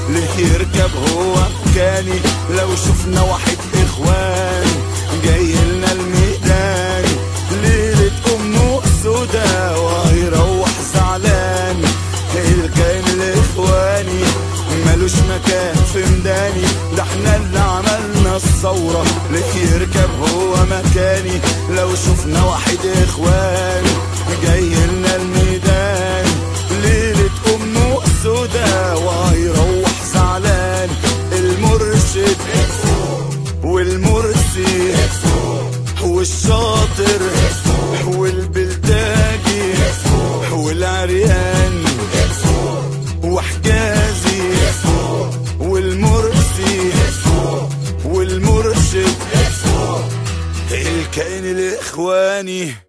ليه يركب هو مكاني لو شفنا واحد اخوان جاي لنا الميدان ليلة امه سودا وهيروح زعلان الكائن الاخواني ملوش مكان في ميداني ده احنا اللي عملنا الثورة ليه يركب هو مكاني لو شفنا واحد اخوان جاي لنا الميدان ليلة امه سودا وهيروح زعلان المرشد والمرسي والشاطر والبلداجي والعريان وحجازي والمرسي والمرشد الكائن الاخواني